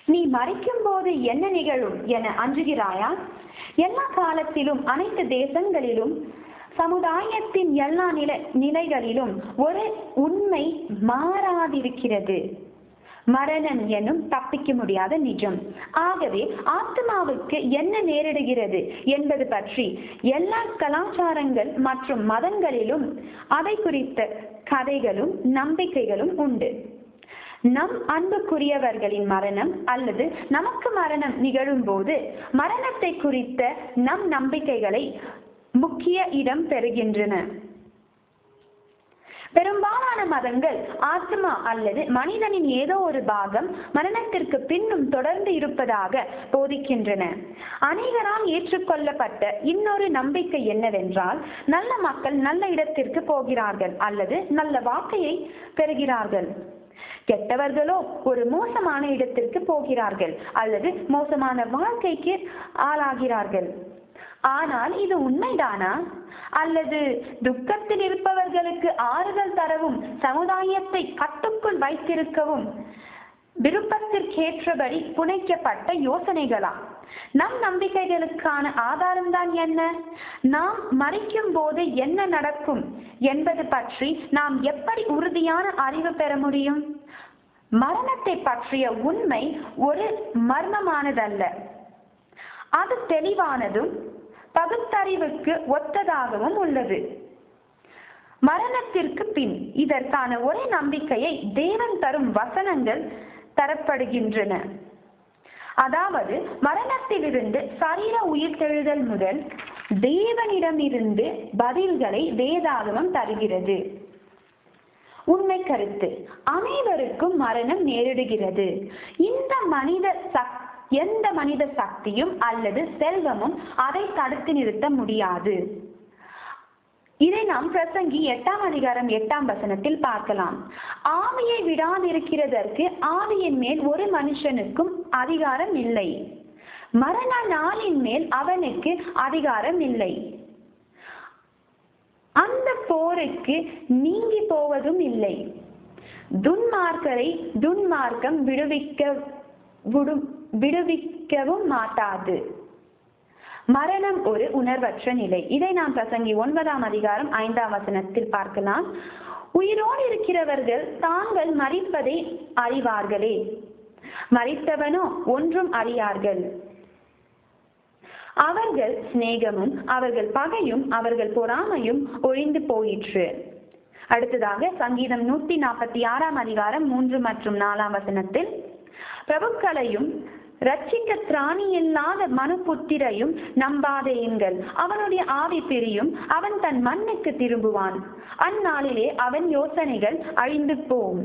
நீ மறிக்கும் போது என்ன நிகழும் என அஞ்சுகிறாயா எல்லா காலத்திலும் அனைத்து தேசங்களிலும் சமுதாயத்தின் எல்லா நிலை நிலைகளிலும் ஒரு உண்மை மாறாதிருக்கிறது மரணம் எனும் தப்பிக்க முடியாத நிஜம் ஆகவே ஆத்மாவுக்கு என்ன நேரிடுகிறது என்பது பற்றி எல்லா கலாச்சாரங்கள் மற்றும் மதங்களிலும் அதை குறித்த கதைகளும் நம்பிக்கைகளும் உண்டு நம் அன்புக்குரியவர்களின் மரணம் அல்லது நமக்கு மரணம் நிகழும் போது மரணத்தை குறித்த நம் நம்பிக்கைகளை முக்கிய இடம் பெறுகின்றன பெரும்பாலான மதங்கள் ஆத்மா அல்லது மனிதனின் ஏதோ ஒரு பாகம் மரணத்திற்கு பின்னும் தொடர்ந்து இருப்பதாக போதிக்கின்றன அநேகரால் ஏற்றுக்கொள்ளப்பட்ட இன்னொரு நம்பிக்கை என்னவென்றால் நல்ல மக்கள் நல்ல இடத்திற்கு போகிறார்கள் அல்லது நல்ல வாக்கையை பெறுகிறார்கள் கெட்டவர்களோ ஒரு மோசமான இடத்திற்கு போகிறார்கள் அல்லது மோசமான வாழ்க்கைக்கு ஆளாகிறார்கள் ஆனால் இது உண்மைதானா அல்லது துக்கத்தில் இருப்பவர்களுக்கு ஆறுதல் தரவும் சமுதாயத்தை கட்டுக்குள் வைத்திருக்கவும் விருப்பத்திற்கேற்றபடி புனைக்கப்பட்ட யோசனைகளா நம் நம்பிக்கைகளுக்கான ஆதாரம் தான் என்ன நாம் மறிக்கும் போது என்ன நடக்கும் என்பது பற்றி நாம் எப்படி உறுதியான அறிவு பெற முடியும் மரணத்தை பற்றிய உண்மை ஒரு மர்மமானதல்ல அது தெளிவானதும் பகுத்தறிவுக்கு ஒத்ததாகவும் உள்ளது மரணத்திற்கு பின் இதற்கான ஒரே நம்பிக்கையை தேவன் தரும் வசனங்கள் தரப்படுகின்றன அதாவது மரணத்திலிருந்து சரீர உயிர்த்தெழுதல் முதல் தேவனிடமிருந்து பதில்களை வேதாகமம் தருகிறது உண்மை கருத்து அனைவருக்கும் மரணம் நேரிடுகிறது இந்த மனித சக் எந்த மனித சக்தியும் அல்லது செல்வமும் அதை தடுத்து நிறுத்த முடியாது இதை நாம் பிரசங்கி எட்டாம் அதிகாரம் எட்டாம் வசனத்தில் பார்க்கலாம் ஆவியை விடாதிருக்கிறதற்கு ஆவியின் மேல் ஒரு மனுஷனுக்கும் அதிகாரம் இல்லை மரண நாளின் மேல் அவனுக்கு அதிகாரம் இல்லை அந்த போருக்கு நீங்கி போவதும் இல்லை துன்மார்க்கரை துன்மார்க்கம் விடுவிக்க விடும் விடுவிக்கவும் மாட்டாது மரணம் ஒரு உணர்வற்ற நிலை இதை நாம் பிரசங்கி ஒன்பதாம் அதிகாரம் ஐந்தாம் வசனத்தில் பார்க்கலாம் உயிரோடு இருக்கிறவர்கள் தாங்கள் மறிப்பதை அறிவார்களே மறித்தவனோ ஒன்றும் அறியார்கள் அவர்கள் சிநேகமும் அவர்கள் பகையும் அவர்கள் பொறாமையும் ஒழிந்து போயிற்று அடுத்ததாக சங்கீதம் நூத்தி நாற்பத்தி ஆறாம் அதிகாரம் மூன்று மற்றும் நாலாம் வசனத்தில் பிரபுக்களையும் ரட்சிக்க திராணி இல்லாத மனுபுத்திரையும் நம்பாதேயுங்கள் அவனுடைய ஆவி பிரியும் அவன் தன் மண்ணுக்கு திரும்புவான் அந்நாளிலே அவன் யோசனைகள் அழிந்து போம்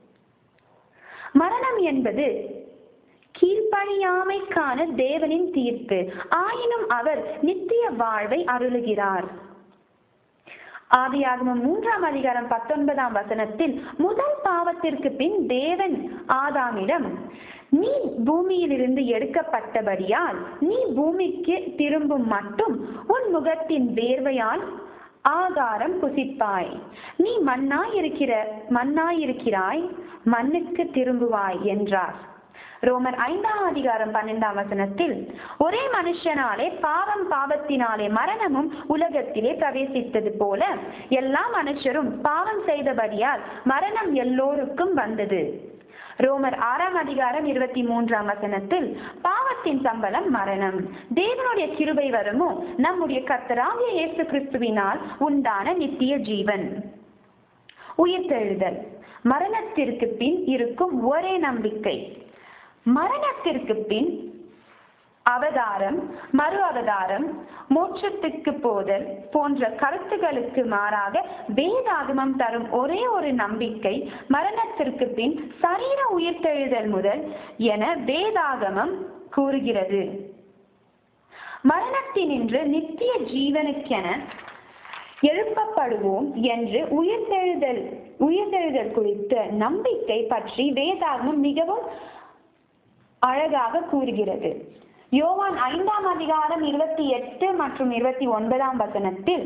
மரணம் என்பது கீழ்ப்பணியாமைக்கான தேவனின் தீர்ப்பு ஆயினும் அவர் நித்திய வாழ்வை அருளுகிறார் ஆதியாகமம் மூன்றாம் அதிகாரம் பத்தொன்பதாம் வசனத்தில் முதல் பாவத்திற்கு பின் தேவன் ஆதாமிடம் நீ பூமியிலிருந்து எடுக்கப்பட்டபடியால் நீ பூமிக்கு திரும்பும் மட்டும் உன் முகத்தின் வேர்வையால் ஆகாரம் புசிப்பாய் நீ மண்ணாயிருக்கிற மண்ணாயிருக்கிறாய் மண்ணுக்கு திரும்புவாய் என்றார் ரோமர் ஐந்தாம் அதிகாரம் பன்னெண்டாம் வசனத்தில் ஒரே மனுஷனாலே பாவம் பாவத்தினாலே மரணமும் உலகத்திலே பிரவேசித்தது போல எல்லா மனுஷரும் பாவம் செய்தபடியால் மரணம் எல்லோருக்கும் வந்தது ரோமர் ஆறாம் அதிகாரம் இருபத்தி மூன்றாம் வசனத்தில் பாவத்தின் சம்பளம் மரணம் தேவனுடைய கிருபை வருமோ நம்முடைய கர்த்தராகிய இயேசு கிறிஸ்துவினால் உண்டான நித்திய ஜீவன் உயிர்த்தெழுதல் மரணத்திற்கு பின் இருக்கும் ஒரே நம்பிக்கை மரணத்திற்கு பின் அவதாரம் மறு அவதாரம் மோட்சத்துக்கு போதல் போன்ற கருத்துகளுக்கு மாறாக வேதாகமம் தரும் ஒரே ஒரு நம்பிக்கை மரணத்திற்கு பின் சரீர உயிர்த்தெழுதல் முதல் என வேதாகமம் கூறுகிறது மரணத்தினின்று நித்திய ஜீவனுக்கென எழுப்பப்படுவோம் என்று உயிர்த்தெழுதல் உயிர்த்தெழுதல் குறித்த நம்பிக்கை பற்றி வேதாகமம் மிகவும் அழகாக கூறுகிறது யோவான் ஐந்தாம் அதிகாரம் இருபத்தி எட்டு மற்றும் இருபத்தி ஒன்பதாம் வசனத்தில்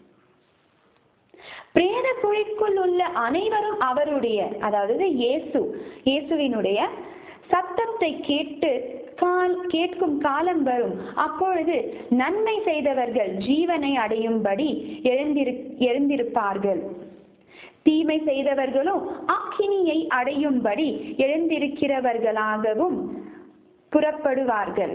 பிரேத குழிக்குள் உள்ள அனைவரும் அவருடைய அதாவது இயேசு இயேசுவினுடைய சத்தத்தை கேட்டு கால் கேட்கும் காலம் வரும் அப்பொழுது நன்மை செய்தவர்கள் ஜீவனை அடையும்படி எழுந்திரு எழுந்திருப்பார்கள் தீமை செய்தவர்களோ அக்கினியை அடையும்படி எழுந்திருக்கிறவர்களாகவும் புறப்படுவார்கள்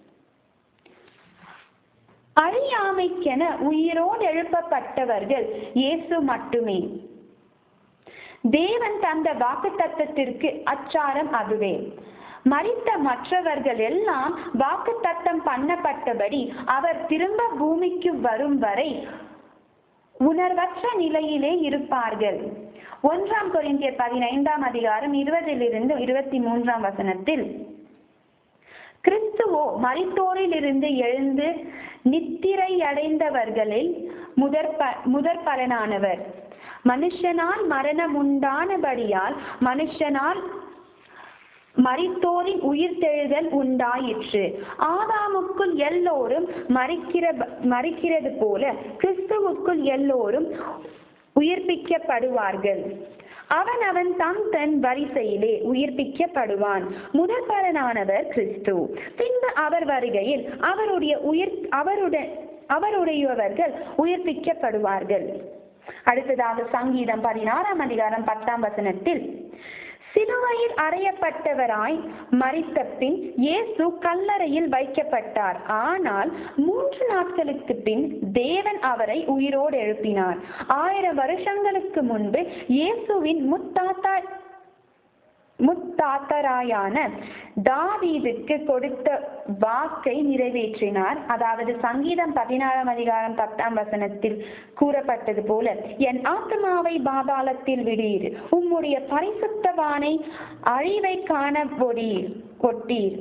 அழியாமைக்கென உயிரோடு எழுப்பப்பட்டவர்கள் இயேசு மட்டுமே தேவன் தந்த வாக்கு தத்தத்திற்கு அச்சாரம் அதுவே மறித்த மற்றவர்கள் எல்லாம் வாக்கு தத்தம் பண்ணப்பட்டபடி அவர் திரும்ப பூமிக்கு வரும் வரை உணர்வற்ற நிலையிலே இருப்பார்கள் ஒன்றாம் கொரிந்தியர் பதினைந்தாம் அதிகாரம் இருபதிலிருந்து இருபத்தி மூன்றாம் வசனத்தில் கிறிஸ்துவோ மரித்தோரில் இருந்து எழுந்து நித்திரை அடைந்தவர்களில் முதற் முதற் பலனானவர் மனுஷனால் மரணம் உண்டானபடியால் மனுஷனால் மரித்தோரின் உயிர்த்தெழுதல் உண்டாயிற்று ஆதாமுக்குள் எல்லோரும் மறிக்கிற மறிக்கிறது போல கிறிஸ்துவுக்குள் எல்லோரும் உயிர்ப்பிக்கப்படுவார்கள் அவன் அவன் தம் தன் வரிசையிலே உயிர்ப்பிக்கப்படுவான் முதல் பலனானவர் கிறிஸ்து பின்பு அவர் வருகையில் அவருடைய உயிர் அவருடன் அவருடையவர்கள் உயிர்ப்பிக்கப்படுவார்கள் அடுத்ததாக சங்கீதம் பதினாறாம் அதிகாரம் பத்தாம் வசனத்தில் சிலுவையில் அறையப்பட்டவராய் மறித்த பின் இயேசு கல்லறையில் வைக்கப்பட்டார் ஆனால் மூன்று நாட்களுக்கு பின் தேவன் அவரை உயிரோடு எழுப்பினார் ஆயிரம் வருஷங்களுக்கு முன்பு இயேசுவின் முத்தாத்தா முத்தாத்தராயான தாவீதுக்கு கொடுத்த வாக்கை நிறைவேற்றினார் அதாவது சங்கீதம் பதினாறாம் அதிகாரம் பத்தாம் வசனத்தில் கூறப்பட்டது போல என் ஆத்மாவை பாதாளத்தில் விடீர் உம்முடைய பரிசுத்தவானை அழிவை காண பொடீர் கொட்டீர்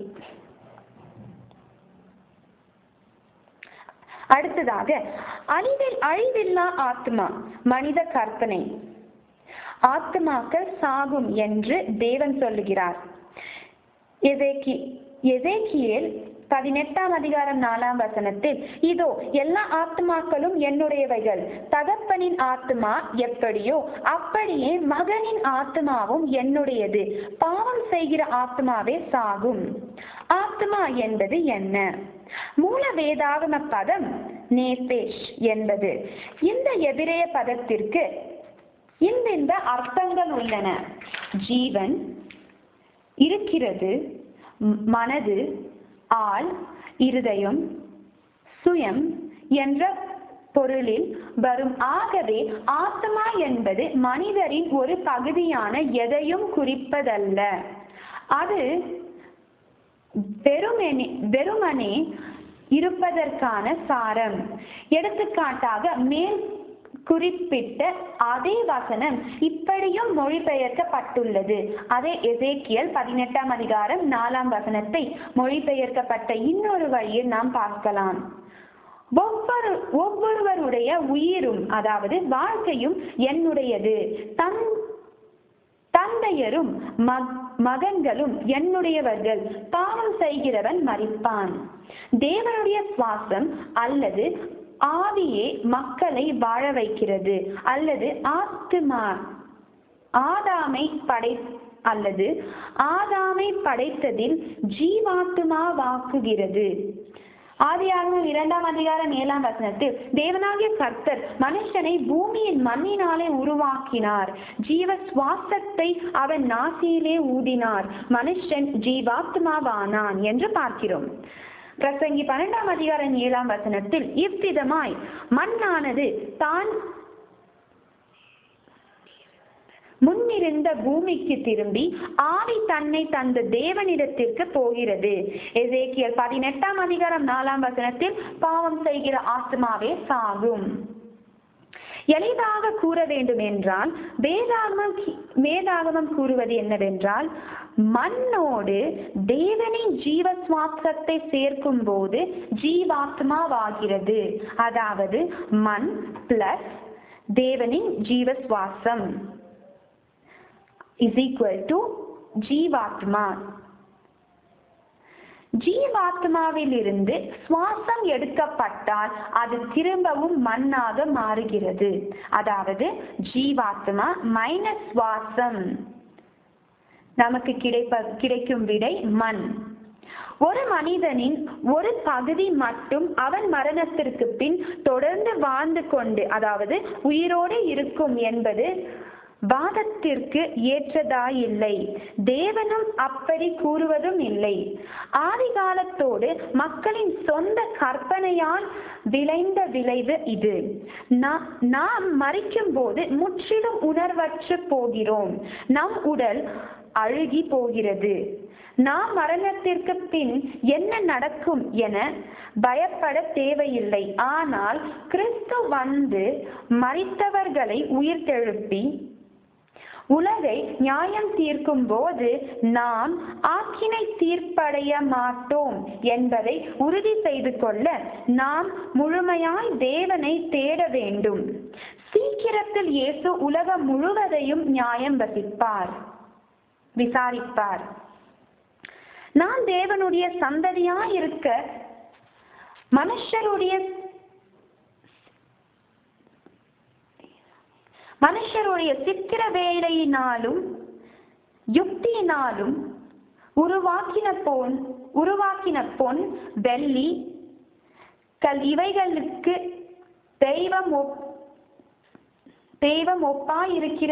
அடுத்ததாக அழிவில் அழிவில்லா ஆத்மா மனித கற்பனை ஆத்மாக்கள் சாகும் என்று தேவன் சொல்லுகிறார் எதேக்கி எதேக்கியேல் பதினெட்டாம் அதிகாரம் நாலாம் வசனத்தில் இதோ எல்லா ஆத்மாக்களும் என்னுடையவைகள் தகப்பனின் ஆத்மா எப்படியோ அப்படியே மகனின் ஆத்மாவும் என்னுடையது பாவம் செய்கிற ஆத்மாவே சாகும் ஆத்மா என்பது என்ன மூல வேதாகம பதம் நேபேஷ் என்பது இந்த எபிரேய பதத்திற்கு இந்த அர்த்தங்கள் உள்ளன ஜீவன் இருக்கிறது மனது ஆள் இருதயம் சுயம் என்ற பொருளில் வரும் ஆகவே ஆத்மா என்பது மனிதரின் ஒரு பகுதியான எதையும் குறிப்பதல்ல அது வெறுமெனே வெறுமனே இருப்பதற்கான சாரம் எடுத்துக்காட்டாக மேல் குறிப்பிட்ட அதே வசனம் இப்படியும் மொழிபெயர்க்கப்பட்டுள்ளது அதே எசேக்கியல் பதினெட்டாம் அதிகாரம் நாலாம் வசனத்தை மொழிபெயர்க்கப்பட்ட இன்னொரு வழியில் நாம் பார்க்கலாம் ஒவ்வொரு ஒவ்வொருவருடைய உயிரும் அதாவது வாழ்க்கையும் என்னுடையது தன் தந்தையரும் மகன்களும் என்னுடையவர்கள் பாவம் செய்கிறவன் மறிப்பான் தேவனுடைய சுவாசம் அல்லது ஆவியே மக்களை வாழ வைக்கிறது அல்லது ஆத்துமா ஆதாமை படை அல்லது ஆதாமை படைத்ததில் ஜீவாத்துமாவாக்குகிறது ஆதியாகமம் இரண்டாம் அதிகாரம் ஏழாம் வசனத்தில் தேவனாகிய கர்த்தர் மனுஷனை பூமியின் மண்ணினாலே உருவாக்கினார் ஜீவ சுவாசத்தை அவன் நாசியிலே ஊதினார் மனுஷன் ஜீவாத்மாவானான் என்று பார்க்கிறோம் பிரசங்கி பன்னெண்டாம் அதிகாரம் ஏழாம் வசனத்தில் இவ்விதமாய் மண்ணானது தான் முன்னிருந்த பூமிக்கு திரும்பி ஆவி தன்னை தந்த தேவனிடத்திற்கு போகிறது எசேக்கியல் பதினெட்டாம் அதிகாரம் நாலாம் வசனத்தில் பாவம் செய்கிற ஆத்மாவே சாகும் எளிதாக கூற வேண்டும் என்றால் வேதாகமம் வேதாகமம் கூறுவது என்னவென்றால் மண்ணோடு தேவனின் ஜீவ சுவாசத்தை சேர்க்கும் போது ஜீவாத்மாவாகிறது அதாவது மண் பிளஸ் தேவனின் ஜீவ சுவாசம் இஸ் ஈக்குவல் டு ஜீவாத்மா ஜீவாத்மாவில் இருந்து சுவாசம் எடுக்கப்பட்டால் அது திரும்பவும் மண்ணாக மாறுகிறது அதாவது ஜீவாத்மா மைனஸ் சுவாசம் நமக்கு கிடைப்ப கிடைக்கும் விடை மண் ஒரு மனிதனின் ஒரு பகுதி மட்டும் அவன் மரணத்திற்கு பின் தொடர்ந்து வாழ்ந்து கொண்டு அதாவது உயிரோடு இருக்கும் என்பது வாதத்திற்கு ஏற்றதாயில்லை தேவனும் அப்படி கூறுவதும் இல்லை ஆதிகாலத்தோடு மக்களின் சொந்த கற்பனையால் விளைந்த விளைவு இது நா- நாம் மறிக்கும் போது முற்றிலும் உணர்வற்று போகிறோம் நம் உடல் அழுகி போகிறது நாம் மரணத்திற்கு பின் என்ன நடக்கும் என பயப்பட தேவையில்லை ஆனால் கிறிஸ்து வந்து மரித்தவர்களை உயிர்த்தெழுப்பி உலகை நியாயம் தீர்க்கும் போது நாம் ஆக்கினை தீர்ப்படைய மாட்டோம் என்பதை உறுதி செய்து கொள்ள நாம் முழுமையாய் தேவனை தேட வேண்டும் சீக்கிரத்தில் இயேசு உலகம் முழுவதையும் நியாயம் வசிப்பார் விசாரிப்பார் நான் தேவனுடைய சந்ததியாய் இருக்க மனுஷருடைய மனுஷருடைய சித்திர வேலையினாலும் யுக்தியினாலும் உருவாக்கின பொன் உருவாக்கின பொன் வெள்ளி கல் இவைகளுக்கு தெய்வம் ஒப் தெய்வம் ஒப்பாயிருக்கிற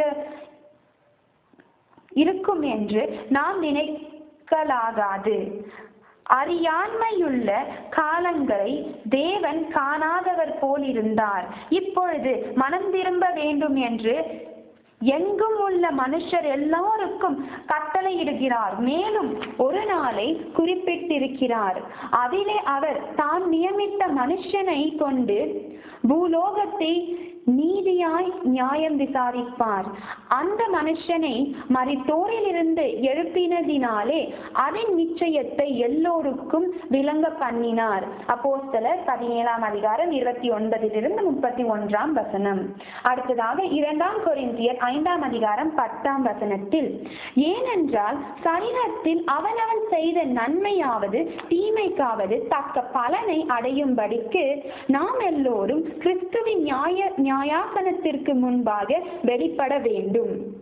இருக்கும் என்று நாம் நினைக்கலாகாது அறியாண்மையுள்ள காலங்களை தேவன் காணாதவர் போல் இருந்தார் இப்பொழுது மனம் திரும்ப வேண்டும் என்று எங்கும் உள்ள மனுஷர் எல்லாருக்கும் கட்டளையிடுகிறார் மேலும் ஒரு நாளை குறிப்பிட்டிருக்கிறார் அதிலே அவர் தான் நியமித்த மனுஷனை கொண்டு பூலோகத்தை நீதியாய் நியாயம் விசாரிப்பார் அந்த மனுஷனை மரித்தோரிலிருந்து எழுப்பினதினாலே அதன் நிச்சயத்தை எல்லோருக்கும் விளங்க பண்ணினார் அப்போஸ்தலர் பதினேழாம் அதிகாரம் இருபத்தி ஒன்பதிலிருந்து முப்பத்தி ஒன்றாம் வசனம் அடுத்ததாக இரண்டாம் கொரிந்தியர் ஐந்தாம் அதிகாரம் பத்தாம் வசனத்தில் ஏனென்றால் சரீரத்தில் அவனவன் செய்த நன்மையாவது தீமைக்காவது தக்க பலனை அடையும்படிக்கு நாம் எல்லோரும் கிறிஸ்துவின் நியாய நியாயாசனத்திற்கு முன்பாக வெளிப்பட வேண்டும்